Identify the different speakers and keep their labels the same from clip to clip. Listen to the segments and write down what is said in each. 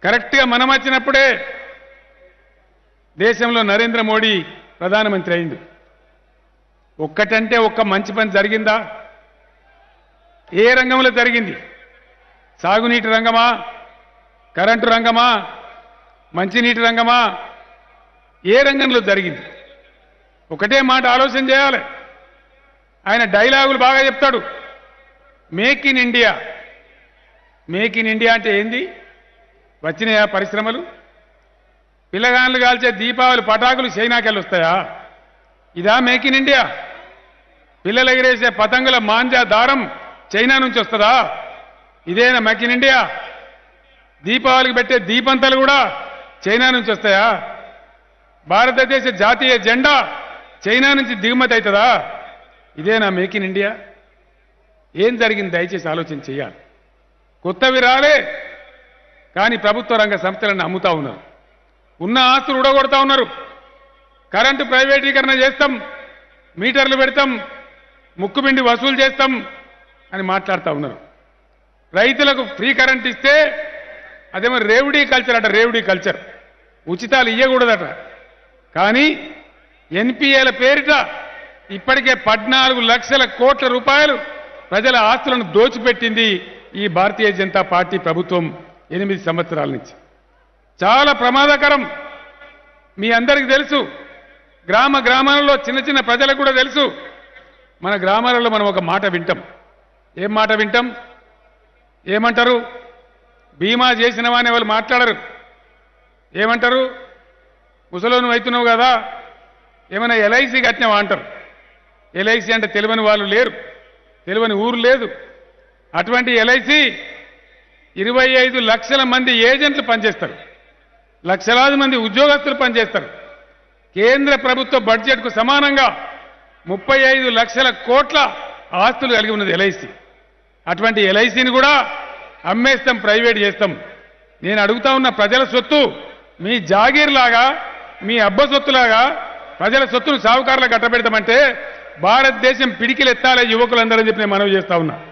Speaker 1: కరెక్ట్గా మనం వచ్చినప్పుడే దేశంలో నరేంద్ర మోడీ ప్రధానమంత్రి అయింది ఒక్కటంటే ఒక్క మంచి పని జరిగిందా ఏ రంగంలో జరిగింది సాగునీటి రంగమా కరెంటు రంగమా మంచినీటి రంగమా ఏ రంగంలో జరిగింది ఒకటే మాట ఆలోచన చేయాలి ఆయన డైలాగులు బాగా చెప్తాడు make in India make in India అంటే ఏంది వచ్చినాయా పరిశ్రమలు పిల్లగాన్లు కాల్చే దీపావళి పటాకులు చైనాకెళ్ళి వస్తాయా ఇదా మేక్ ఇన్ ఇండియా పిల్లలు ఎగిరేసే పతంగుల మాంజా దారం చైనా నుంచి వస్తుందా ఇదేనా మేక్ ఇన్ ఇండియా దీపావళికి పెట్టే దీపంతలు కూడా చైనా నుంచి వస్తాయా భారతదేశ జాతీయ జెండా చైనా నుంచి దిగుమతి అవుతుందా ఇదేనా మేక్ ఇన్ ఇండియా ఏం జరిగింది దయచేసి ఆలోచన చేయాలి కొత్తవి రాలే కానీ ప్రభుత్వ రంగ సంస్థలను అమ్ముతా ఉన్నారు ఉన్న ఆస్తులు ఉడగొడతా ఉన్నారు కరెంటు ప్రైవేటీకరణ చేస్తాం మీటర్లు పెడతాం ముక్కుబిండి వసూలు చేస్తాం అని మాట్లాడుతూ ఉన్నారు రైతులకు ఫ్రీ కరెంట్ ఇస్తే అదేమో రేవుడీ కల్చర్ అట రేవుడీ కల్చర్ ఉచితాలు ఇవ్వకూడదట కానీ ఎన్పిఏల పేరిట ఇప్పటికే పద్నాలుగు లక్షల కోట్ల రూపాయలు ప్రజల ఆస్తులను దోచిపెట్టింది ఈ భారతీయ జనతా పార్టీ ప్రభుత్వం ఎనిమిది సంవత్సరాల నుంచి చాలా ప్రమాదకరం మీ అందరికీ తెలుసు గ్రామ గ్రామాలలో చిన్న చిన్న ప్రజలకు కూడా తెలుసు మన గ్రామాలలో మనం ఒక మాట వింటాం ఏం మాట వింటాం ఏమంటారు బీమా చేసిన వాని వాళ్ళు మాట్లాడరు ఏమంటారు ముసలోను అవుతున్నావు కదా ఏమైనా ఎల్ఐసి కట్టినావా అంటారు ఎల్ఐసి అంటే తెలియని వాళ్ళు లేరు తెలియని ఊరు లేదు అటువంటి ఎల్ఐసి ఇరవై ఐదు లక్షల మంది ఏజెంట్లు పనిచేస్తారు లక్షలాది మంది ఉద్యోగస్తులు పనిచేస్తారు కేంద్ర ప్రభుత్వ బడ్జెట్కు సమానంగా ముప్పై ఐదు లక్షల కోట్ల ఆస్తులు కలిగి ఉన్నది ఎల్ఐసి అటువంటి ఎల్ఐసిని కూడా అమ్మేస్తాం ప్రైవేట్ చేస్తాం నేను అడుగుతా ఉన్న ప్రజల సొత్తు మీ జాగీర్లాగా మీ అబ్బ సొత్తులాగా ప్రజల సొత్తును సావుకారులకు కట్టబెడతామంటే భారతదేశం పిడికిలెత్తాలే యువకులందరూ చెప్పి నేను మనవి చేస్తా ఉన్నా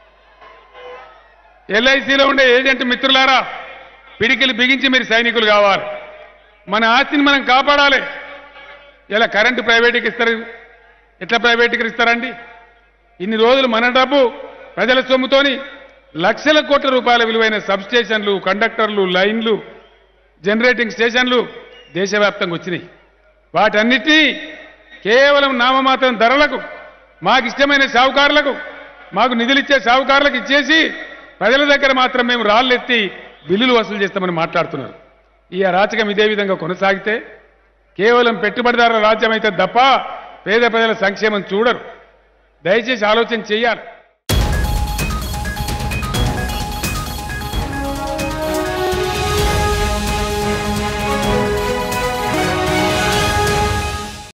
Speaker 1: ఎల్ఐసిలో ఉండే ఏజెంట్ మిత్రులారా పిడికిలు బిగించి మీరు సైనికులు కావాలి మన ఆస్తిని మనం కాపాడాలి ఇలా కరెంటు ప్రైవేట్కి ఇస్తారు ఎట్లా ప్రైవేట్కి ఇస్తారండి ఇన్ని రోజులు మన డబ్బు ప్రజల సొమ్ముతోని లక్షల కోట్ల రూపాయల విలువైన సబ్ స్టేషన్లు కండక్టర్లు లైన్లు జనరేటింగ్ స్టేషన్లు దేశవ్యాప్తంగా వచ్చినాయి వాటన్నిటినీ కేవలం నామమాత్రం ధరలకు మాకు ఇష్టమైన సావుకారులకు మాకు నిధులిచ్చే సావుకారులకు ఇచ్చేసి ప్రజల దగ్గర మాత్రం మేము రాళ్ళెత్తి బిల్లులు వసూలు చేస్తామని మాట్లాడుతున్నారు ఈ అరాచకం ఇదే విధంగా కొనసాగితే కేవలం పెట్టుబడిదారుల రాజ్యం అయితే తప్ప పేద ప్రజల సంక్షేమం చూడరు దయచేసి ఆలోచన చేయాలి